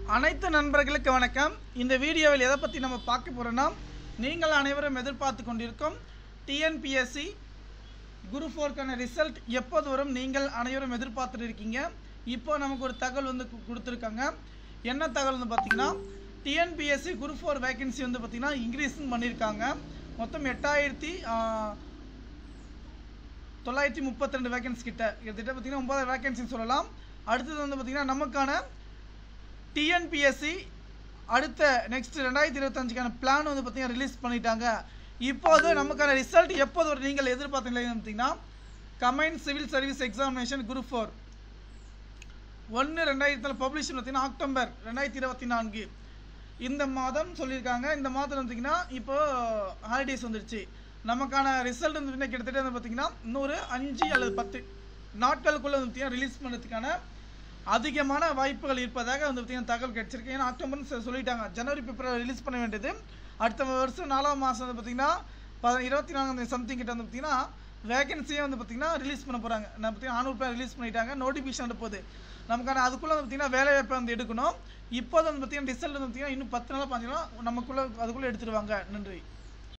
அனைத்து நண்பர்களுக்கு வணக்கம் இந்த வீடியோவில் எதை பற்றி நம்ம பார்க்க போகிறோன்னா நீங்கள் அனைவரும் எதிர்பார்த்து கொண்டிருக்கும் டிஎன்பிஎஸ்சி குரு ஃபோர்க்கான ரிசல்ட் எப்போது வரும் நீங்கள் அனைவரும் எதிர்பார்த்துட்டு இருக்கீங்க இப்போ நமக்கு ஒரு தகவல் வந்து கு- கொடுத்துருக்காங்க என்ன தகவல் வந்து பார்த்தீங்கன்னா டிஎன்பிஎஸ்சி குரு ஃபோர் வேகன்சி வந்து பார்த்தீங்கன்னா இன்க்ரீஸும் பண்ணியிருக்காங்க மொத்தம் எட்டாயிரத்தி தொள்ளாயிரத்தி முப்பத்தி ரெண்டு வேகன்சி கிட்ட கிட்டத்தட்ட பார்த்தீங்கன்னா ஒன்பது வேகன்சின்னு சொல்லலாம் அடுத்தது வந்து பார்த்தீங்கன்னா நமக்கான டிஎன்பிஎஸ்சி அடுத்த நெக்ஸ்ட் ரெண்டாயிரத்தி இருபத்தஞ்சுக்கான பிளான் வந்து பார்த்தீங்கன்னா ரிலீஸ் பண்ணிட்டாங்க இப்போது நமக்கான ரிசல்ட் எப்போது ஒரு நீங்கள் எதிர்பார்த்தீங்க பார்த்தீங்கன்னா கமைன் civil service examination group four ஒன்று ரெண்டாயிரத்தில் பப்ளிஷ் பார்த்தீங்கன்னா அக்டோபர் ரெண்டாயிரத்தி இருபத்தி நான்கு இந்த மாதம் சொல்லியிருக்காங்க இந்த மாதம் பார்த்தீங்கன்னா இப்போ ஹாலிடேஸ் வந்துருச்சு நமக்கான ரிசல்ட் வந்து பார்த்தீங்கன்னா கிட்டத்தட்ட வந்து பார்த்தீங்கன்னா இன்னொரு அஞ்சு அல்லது பத்து நாட்களுக்குள்ள வந்து பார்த்தீங்கன்னா ரிலீஸ் பண்ணுறதுக்கான அதிகமான வாய்ப்புகள் இருப்பதாக வந்து பார்த்தீங்கன்னா தகவல் கிடைச்சிருக்கு ஏன்னா அக்டோபர்னு சொ- சொல்லிட்டாங்க ஜனவரி பிப்ரவரி ரிலீஸ் பண்ண வேண்டியது அடுத்த வருஷம் நாலாம் மாதம் வந்து பார்த்தீங்கன்னா ப இருபத்தி நான்காம் சம்திங் கிட்ட வந்து பார்த்தீங்கன்னா வேகன்சியே வந்து பார்த்தீங்கன்னா ரிலீஸ் பண்ண போகிறாங்க நான் பார்த்தீங்கன்னா ஆனூறு பேர் ரிலீஸ் பண்ணிட்டாங்க நோட்டிஃபிகேஷன் அனுப்புது நமக்கான அதுக்குள்ளே வந்து பார்த்தீங்கன்னா வேலை வாய்ப்பை வந்து எடுக்கணும் இப்போது வந்து பார்த்தீங்கன்னா ரிசல்ட் வந்து பார்த்தீங்கன்னா இன்னும் பத்து நாளாக பார்த்தீங்கன்னா நமக்குள்ளே அதுக்குள்ளே எடுத்துருவாங்க நன்றி